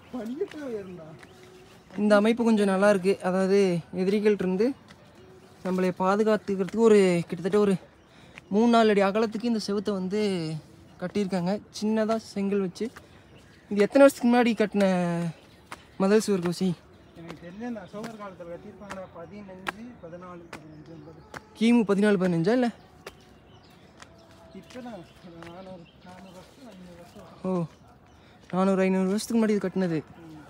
இந்த அமைப்பு கொஞ்சம் நல்லா இருக்கு அதாவது எதிரிகள் இருந்து நம்மளை பாதுகாத்துக்கிறதுக்கு ஒரு கிட்டத்தட்ட ஒரு மூணு நாலு அடி அகலத்துக்கு இந்த செவுத்தை வந்து கட்டியிருக்காங்க சின்னதாக செங்கல் வச்சு இது எத்தனை வருஷத்துக்கு முன்னாடி கட்டின மதல் சுவர் கோசி எனக்கு தெரிஞ்ச இந்த அசோகர் காலத்தில் கட்டியிருப்பாங்க பதினஞ்சு பதினாலு பதினஞ்சு ஐம்பது கிமு பதினாலு பதினஞ்சா இல்லை இப்போ தான் நானூறு நானூறு வருஷம் ஐநூறு வருஷம் ஓ நானூறு ஐநூறு வருஷத்துக்கு முன்னாடி இது கட்டினது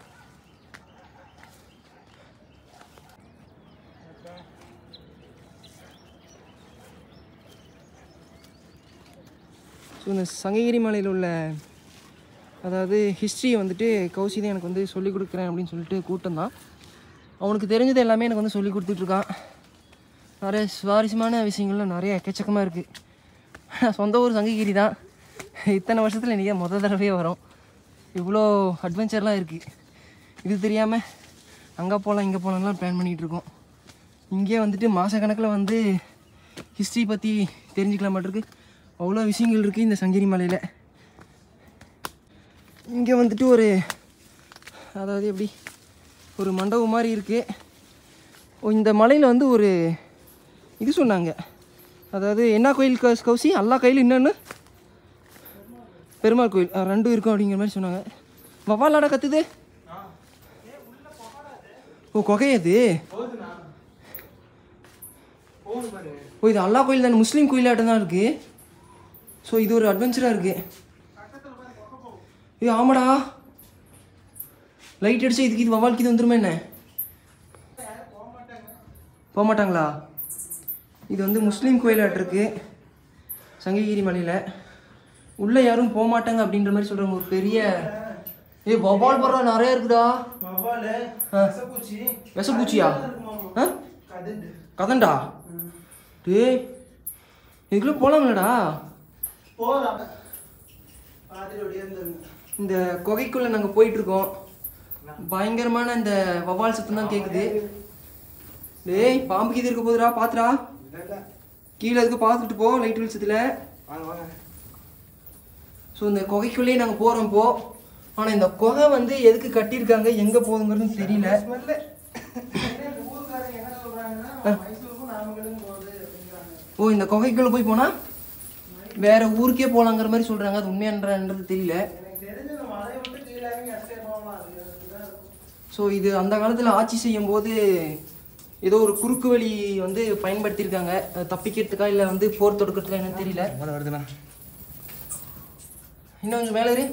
ஸோ இந்த சங்ககிரி மலையில் உள்ள அதாவது ஹிஸ்ட்ரி வந்துட்டு கௌசி தான் எனக்கு வந்து சொல்லிக் கொடுக்குறேன் அப்படின்னு சொல்லிட்டு கூட்டம் தான் அவனுக்கு தெரிஞ்சது எல்லாமே எனக்கு வந்து சொல்லி கொடுத்துட்ருக்கான் நிறைய சுவாரஸ்யமான விஷயங்கள்லாம் நிறைய எக்கச்சக்கமாக இருக்குது சொந்த ஊர் சங்ககிரி தான் இத்தனை வருஷத்தில் இன்றைக்கி முத தடவையே வரும் இவ்வளோ அட்வென்ச்சர்லாம் இருக்குது இது தெரியாமல் அங்கே போகலாம் இங்கே போகலாம்லாம் பிளான் பண்ணிகிட்டு இருக்கோம் இங்கே வந்துட்டு மாதக்கணக்கில் வந்து ஹிஸ்ட்ரி பற்றி தெரிஞ்சுக்கலாம் மாட்டிருக்கு அவ்வளோ விஷயங்கள் இருக்குது இந்த சங்ககிரி மலையில் இங்கே வந்துட்டு ஒரு அதாவது எப்படி ஒரு மண்டபம் மாதிரி இருக்குது இந்த மலையில் வந்து ஒரு இது சொன்னாங்க அதாவது என்ன கோயில் கௌ- கௌசி எல்லா கோயில் என்னன்னு பெருமாள் கோயில் அஹ் ரெண்டும் இருக்கும் அப்படிங்கிற மாதிரி சொன்னாங்க வவ்வாலாடா கத்துது ஓ குகை அது ஓ இது அல்லா கோயில் தானே முஸ்லீம் கோயிலாட்டம் தான் இருக்குது ஸோ இது ஒரு அட்வென்ச்சராக இருக்குது ஏ ஆமாடா லைட் அடிச்சா இதுக்கு இது வவாலுக்கு இது வந்துருமே என்ன போக மாட்டாங்களா இது வந்து முஸ்லீம் கோயிலாட்டு இருக்கு சங்ககிரி மலையில் உள்ளே யாரும் போக மாட்டாங்க அப்படின்ற மாதிரி சொல்கிறாங்க ஒரு பெரிய ஏ வவால் பரவா நிறைய இருக்குடா வவ்வாலு ஆ. விசப்பூச்சி விஷப்பூச்சியா ஆ கதண்டு கதண்டா டேய் இதுக்குள்ளே போகலாங்களடா போகலாம் பார்த்துட்டு அப்படியே இருந்துருங்க இந்த குகைக்குள்ளே நாங்கள் போயிட்டுருக்கோம் பயங்கரமான இந்த வவால் சத்தம் தான் கேட்குது டேய் பாம்பு கீது இருக்க போதுடா பாத்துடா இல்லை இல்லை கீழே இருக்கு பார்த்துட்டு போ லைட் வெளிச்சத்தில் வாங்க வாங்க ஸோ இந்த குகைக்குள்ளேயே நாங்கள் போகிறோம் இப்போ ஆனால் இந்த குகை வந்து எதுக்கு கட்டியிருக்காங்க எங்கே போகுதுங்கிறது தெரியல ஸ்மெல்லு ஊருக்காரங்க என்ன சொல்கிறாங்கன்னா மைசூருக்கும் நாமக்கலுக்கும் போகுது அப்படிங்கிறாங்க ஓ இந்த குகைக்குள்ளே போய் போனால் வேற ஊருக்கே போகலாங்கிற மாதிரி சொல்கிறாங்க அது உண்மையான்றது தெரியல எனக்கு தெரிஞ்ச இந்த மலையை விட்டு கீழே இறங்கி அடிச்சே போகலாம் அது அதுதான் இருக்கும் ஸோ இது அந்த காலத்தில் ஆட்சி செய்யும் போது ஏதோ ஒரு குறுக்கு வழி வந்து பயன்படுத்தியிருக்காங்க அது தப்பிக்கிறதுக்கா இல்லை வந்து போர் தொடுக்கிறதுக்கா என்னன்னு தெரியல மழை வருதுண்ணா இன்னும் கொஞ்சம் மேலே இரு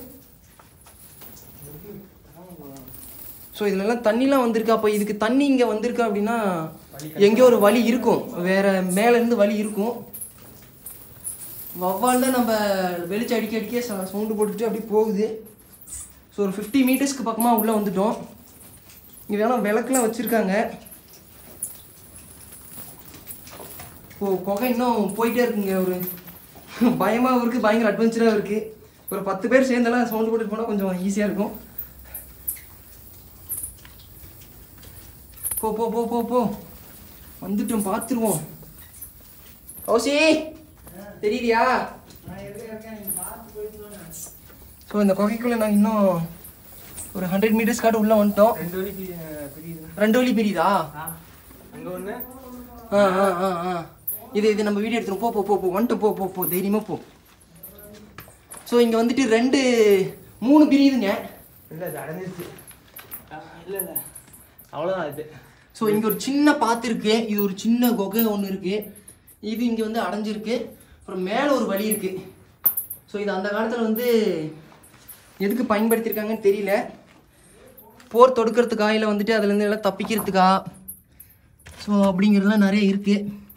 ஸோ இதுலலாம் தண்ணிலாம் வந்திருக்கு அப்போ இதுக்கு தண்ணி இங்கே வந்திருக்கு அப்படின்னா எங்கேயோ ஒரு வழி இருக்கும் வேற மேலேருந்து வழி இருக்கும் வவ்வால் தான் நம்ம வெளிச்சம் அடிக்க அடிக்க சவுண்டு போட்டுட்டு அப்படியே போகுது ஸோ ஒரு ஃபிஃப்டி மீட்டர்ஸ்க்கு பக்கமாக உள்ளே வந்துட்டோம் இங்கே வேணால் விளக்குலாம் வச்சுருக்காங்க ஓ குகை இன்னும் போயிட்டே இருக்குங்க ஒரு பயமாகவும் இருக்குது பயங்கர அட்வென்ச்சராகவும் இருக்குது ஒரு பத்து பேர் சேர்ந்தெல்லாம் சவுண்டு போட்டுட்டு போனால் கொஞ்சம் ஈஸியாக இருக்கும் போ போ போ போ போ வந்துட்டோம் பார்த்துருவோம் கௌசி தெரியலையா நான் இருக்கேன் இருக்கேன் நீங்கள் பார்த்து போயிட்டு வாங்க ஸோ இந்த குகைக்குள்ளே நாங்கள் இன்னும் ஒரு ஹண்ட்ரட் மீட்டர்ஸ் காட்டு உள்ளே வந்துட்டோம் ரெண்டு வழி பிரியுதுண்ணா ரெண்டு வழி பிரியுதா அங்கே ஒன்று ஆ ஆ ஆ ஆ இது இது நம்ம வீடியோ எடுத்துரும் போ போ போ போ வந்துட்டு போ போ போ தைரியமாக போ ஸோ இங்கே வந்துட்டு ரெண்டு மூணு பிரியுதுங்க இல்லை அது அடைஞ்சிருச்சு இல்லை இல்லை அவ்வளோதான் இது ஸோ இங்கே ஒரு சின்ன பாத்து இருக்கு இது ஒரு சின்ன குகை ஒன்று இருக்கு இது இங்கே வந்து அடைஞ்சிருக்கு அப்புறம் மேலே ஒரு வழி இருக்கு ஸோ இது அந்த காலத்தில் வந்து எதுக்கு பயன்படுத்தியிருக்காங்கன்னு தெரியல போர் தொடுக்கிறதுக்கா இல்லை வந்துட்டு அதுலேருந்து எல்லாம் தப்பிக்கிறதுக்கா ஸோ அப்படிங்கிறதுலாம் நிறைய இருக்கு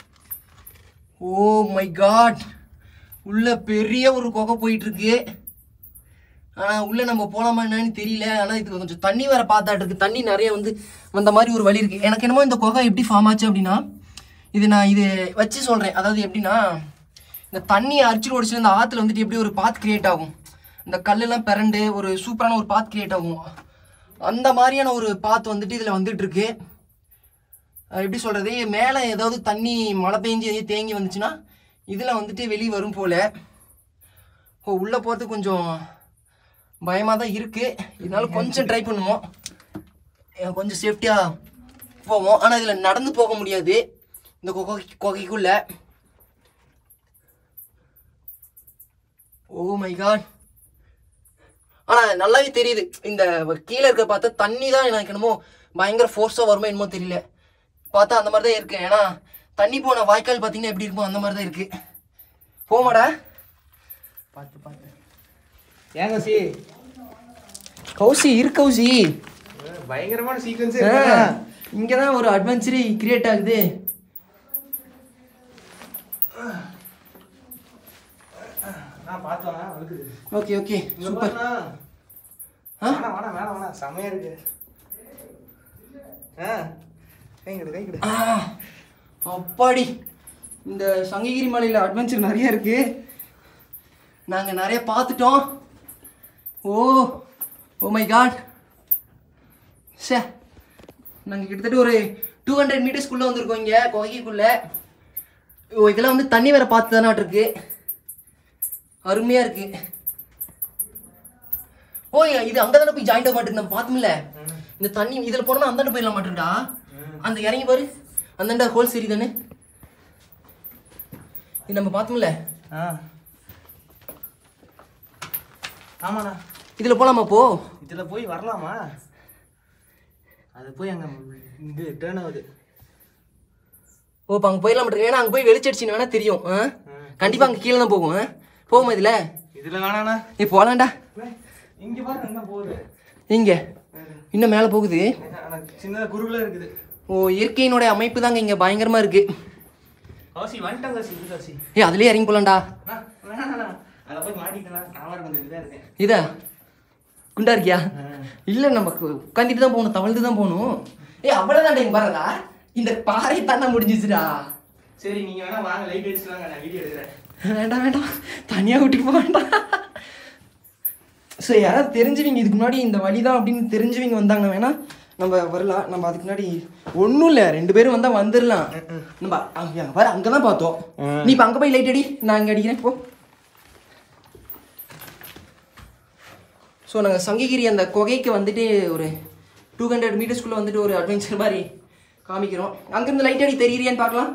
ஓ மை காட் உள்ள பெரிய ஒரு குகை போயிட்டு இருக்கு ஆனால் உள்ளே நம்ம போகலாமா என்னன்னு தெரியல ஆனால் இதுக்கு கொஞ்சம் தண்ணி வேற பார்த்தாட்டு இருக்கு தண்ணி நிறைய வந்து வந்த மாதிரி ஒரு வழி இருக்கு எனக்கு என்னமோ இந்த குகை எப்படி ஃபார்ம் ஆச்சு அப்படின்னா இது நான் இது வச்சு சொல்கிறேன் அதாவது எப்படின்னா இந்த தண்ணியை அரிச்சு ஓடிச்சு இந்த ஆற்றுல வந்துட்டு எப்படி ஒரு பாத் கிரியேட் ஆகும் இந்த கல்லெல்லாம் பிறண்டு ஒரு சூப்பரான ஒரு பாத் கிரியேட் ஆகும் அந்த மாதிரியான ஒரு பாத் வந்துட்டு இதில் வந்துட்டு இருக்கு அஹ் எப்படி சொல்கிறது மேலே ஏதாவது தண்ணி மழை பெஞ்சு எதையும் தேங்கி வந்துச்சுன்னா இதில் வந்துட்டு வெளியே வரும் போல் ஓ உள்ளே போகிறதுக்கு கொஞ்சம் பயமாக தான் இருக்குது இதனால கொஞ்சம் ட்ரை பண்ணுவோம் அஹ் கொஞ்சம் சேஃப்டியாக போவோம் ஆனால் இதில் நடந்து போக முடியாது இந்த கொகை கொகைக்குள்ள ஓ மை காட் ஆனால் நல்லாவே தெரியுது இந்த கீழே இருக்க பார்த்தா தண்ணி தான் எனக்கு என்னமோ பயங்கர ஃபோர்ஸாக வருமோ என்னமோ தெரியல பார்த்தா அந்த மாதிரி தான் இருக்கு ஏன்னா தண்ணி போன வாய்க்கால் பார்த்தீங்கன்னா எப்படி இருக்கும் அந்த மாதிரி தான் இருக்கு போமாடா பார்த்து பார்த்து ஏங்க சி கௌசி இரு கௌசி பயங்கரமான சீக்வன்ஸ் இங்கே தான் ஒரு அட்வென்ச்சரி கிரியேட் ஆகுது நான் பார்த்தேன் வழுக்குது ஓகே ஓகே இங்க சூப்பர் பாருண்ணா. ஆ? வேணாம் வேணாம் வேணாம் வேணாம் செம்மையா இருக்கு ஆ கை கொடு கை கொடு ஆ, அப்பாடி இந்த சங்ககிரி மலையில் அட்வென்ச்சர் நிறைய இருக்கு நாங்கள் நிறைய பார்த்துட்டோம் ஓ ஓ மை காட் சே நாங்கள் கிட்டத்தட்ட ஒரு டூ ஹண்ட்ரட் மீட்டர்ஸ்க்குள்ளே வந்திருக்கோம் இங்கே குகைக்குள்ளே ஓ இதெல்லாம் வந்து தண்ணி வேற பார்த்து தானே இருக்கு அருமையாக இருக்கு ஓ இது அங்கே தானே போய் ஜாயிண்ட் ஆக மாட்டேங்குது நம்ம பார்த்தோம்ல இந்த தண்ணி இதில் போனோம்னா அந்தாண்ட போயிடலாம் மாட்டேன்டா அந்த இறங்கி பாரு அந்தாண்ட ஹோல் சரி தானே இது நம்ம பார்த்தோம்ல ஆ ஆமாண்ணா இதில் போகலாமா போ இதுல போய் வரலாமா அது போய் அங்க இது டேர்ன் ஆகுது ஓ இப்போ அங்கே போயிடலாம் மாட்டேன் ஏன்னா அங்கே போய் வெளிச்சடிச்சின்னு வேணா தெரியும் ஆ கண்டிப்பாக அங்கே கீழே தான் போகும் ஆ? போகுமா இதில் இதுல வேணாண்ணா நீ போகலாம்டா இங்க பாரு என்ன போகுது இங்கே இன்னும் மேலே போகுது ஆனா சின்னதா குறுகுல இருக்குது ஓ இயற்கையினுடைய அமைப்பு தாங்க இங்கே பயங்கரமாக இருக்கு காசி வந்துட்டேன் காசி இது காசி ஏய் அதுலேயே இறங்கி போகலாம்டா அண்ணா, வேணாண்ணா அதில் போய் மாட்டிக்கிட்டேன் கேமரா கொஞ்சம் இதாக இருக்கேன் இதா குண்டா இருக்கியா இல்லை நம்ம உட்காந்துட்டு தான் போகணும் தவழ்ந்து தான் போகணும் ஏய் அவ்வளோதான்டா இங்கே பாருடா இந்த பாறை தானே முடிஞ்சிச்சுடா சரி நீங்க வேணா வாங்க லைட் அடிச்சுலாங்க நான் வீடியோ எடுக்கிறேன் வேண்டாம் வேண்டாம் தனியாக விட்டுட்டு போக வேண்டாம் ஸோ யாராவது தெரிஞ்சவங்க இதுக்கு முன்னாடி இந்த வழி தான் அப்படின்னு தெரிஞ்சவங்க வந்தாங்க வேணா நம்ம வரலாம் நம்ம அதுக்கு முன்னாடி ஒன்றும் இல்லை ரெண்டு பேரும் வந்தால் வந்துடலாம் நம்ம அங்கே வர அங்கே தான் பார்த்தோம் நீ இப்போ அங்கே போய் லைட் அடி நான் இங்கே அடிக்கிறேன் போ ஸோ நாங்கள் சங்ககிரி அந்த குகைக்கு வந்துட்டு ஒரு டூ ஹண்ட்ரட் மீட்டர்ஸ்குள்ளே வந்துட்டு ஒரு அட்வென்ச்சர் மாதிரி காமிக்கிறோம் அங்கேருந்து லைட் அடி தெரியறியான்னு பார்க்கலாம்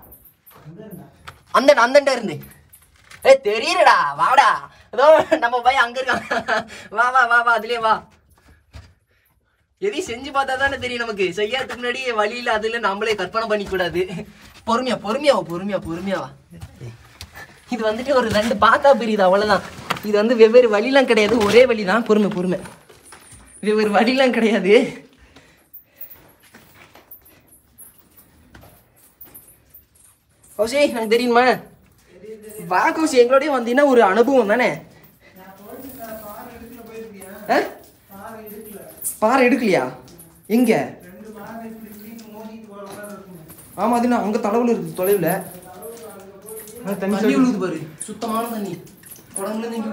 அந்த அந்தண்டா இருந்து ஏ தெரியலடா வாடா ஏதோ நம்ம பையன் அங்க இருக்கான் வா வா வா வா அதுலயே வா எதையும் செஞ்சு பார்த்தா தானே தெரியும் நமக்கு செய்யறதுக்கு முன்னாடி வழியில அதுல நம்மளே கற்பனை பண்ணிக்க கூடாது பொறுமையா பொறுமையா வா பொறுமையா பொறுமையா வா இது வந்துட்டு ஒரு ரெண்டு பார்த்தா பிரியுது அவ்வளவுதான் இது வந்து வெவ்வேறு வழிலாம் கிடையாது ஒரே வழி தான் பொறுமை பொறுமை வெவ்வேறு வழிலாம் கிடையாது கௌசி எனக்கு தெரியுமா வா கௌசி எங்களோடய வந்தீங்கன்னா ஒரு அனுபவம் தானே ஆ? பாறை எடுக்கலையா எங்க ஆமா அது நான் அங்க தளவுல இருக்கு தொலைவில் தண்ணி விழுது பாரு சுத்தமான தண்ணி குடங்குல தண்ணி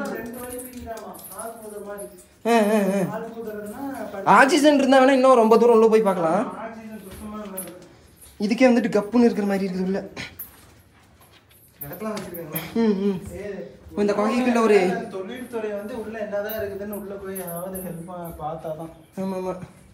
ஆ, ஆ, ஆ. ஆக்சிஜன் இருந்தா வேணா இன்னும் ரொம்ப தூரம் உள்ள போய் பார்க்கலாம் இதுக்கே வந்துட்டு கப்புன்னு இருக்கிற மாதிரி இருக்குது உள்ள இடத்துல வச்சிருக்காங்க ம் ம் இந்த குகைக்குள்ள ஒரு தொழில்துறை வந்து உள்ள என்னதான் இருக்குதுன்னு உள்ள போய் யாவது ஹெல்ப் பார்த்தாதான் ஆமாம் ஆமாம்